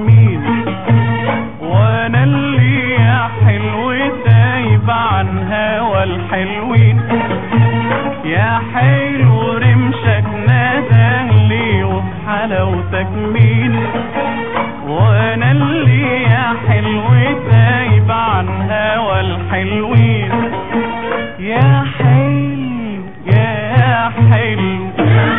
مين وانا اللي يا حلو تايب عن هوى الحلوين يا حلو رمشك نادالي وبحلاوتك مين وانا اللي يا حلو تايب عن هوى الحلوين يا حلو يا حلو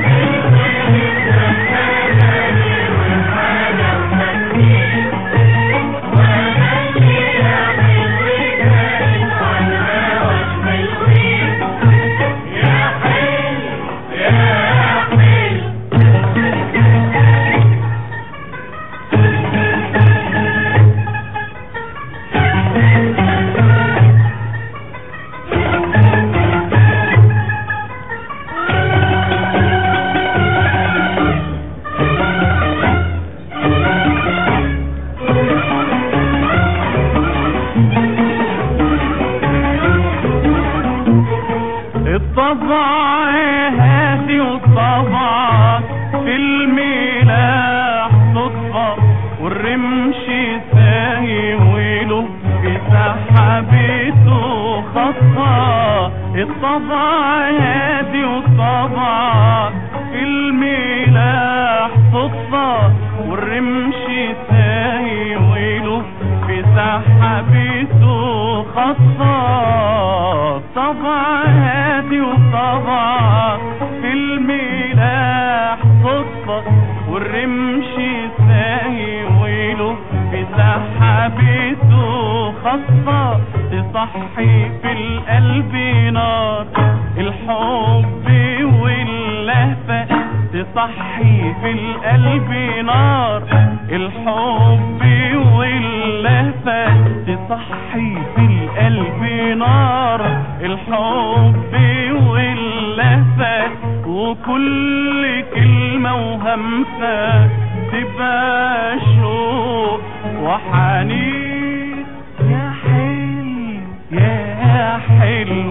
الطبع هادي والطبع في الملاح صدفة والرمش ساهي وله في سحبته خطة الطبع هادي والطبع في الملاح صدفة والرمش ساهي وله في سحبته خطة طبع هادي وطبع في الملاح صدفة والرمش ساهي ويله في سحبته خطة تصحي في القلب نار الحب واللهفة تصحي في القلب نار الحب واللهفة تصحي في القلب نار الحب واللهفة وكل كلمة وهمسة تبقى شوق وحنين يا حلو يا حلو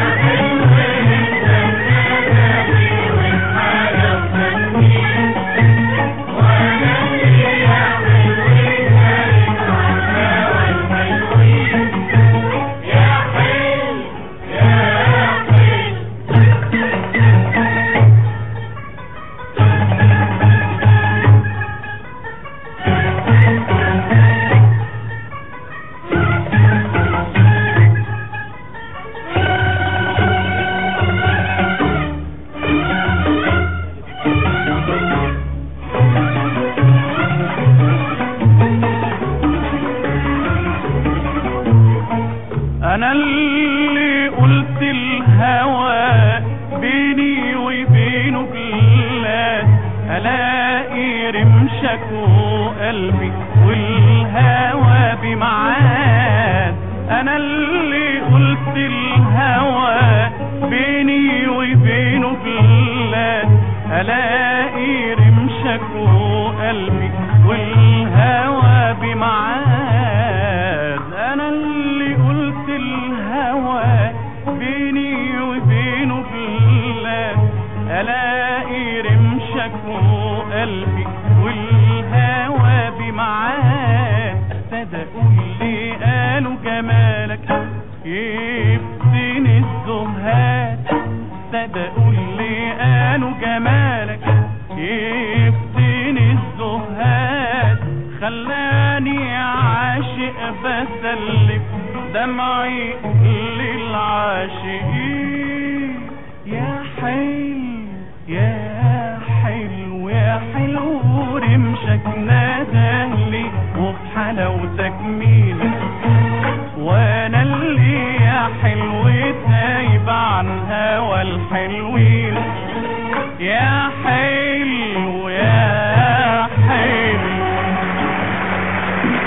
انا اللي قلت الهوى بيني وبينه بالله الاقي رمشك وقلبي والهوى بمعاد انا اللي قلت الهوى بيني وبينه بالله الاقي رمشك وقلبي والهوى بمعاد انا اللي قلت الهوى بيني وبينه بالله الاقي رمشك وقلبي والهوى بمعاد صدقوا اللي قالوا جمالك يفتني الزهاد صدقوا اللي قالوا جمالك يفتني الزهاد خلاني عاشق بسلف دمعي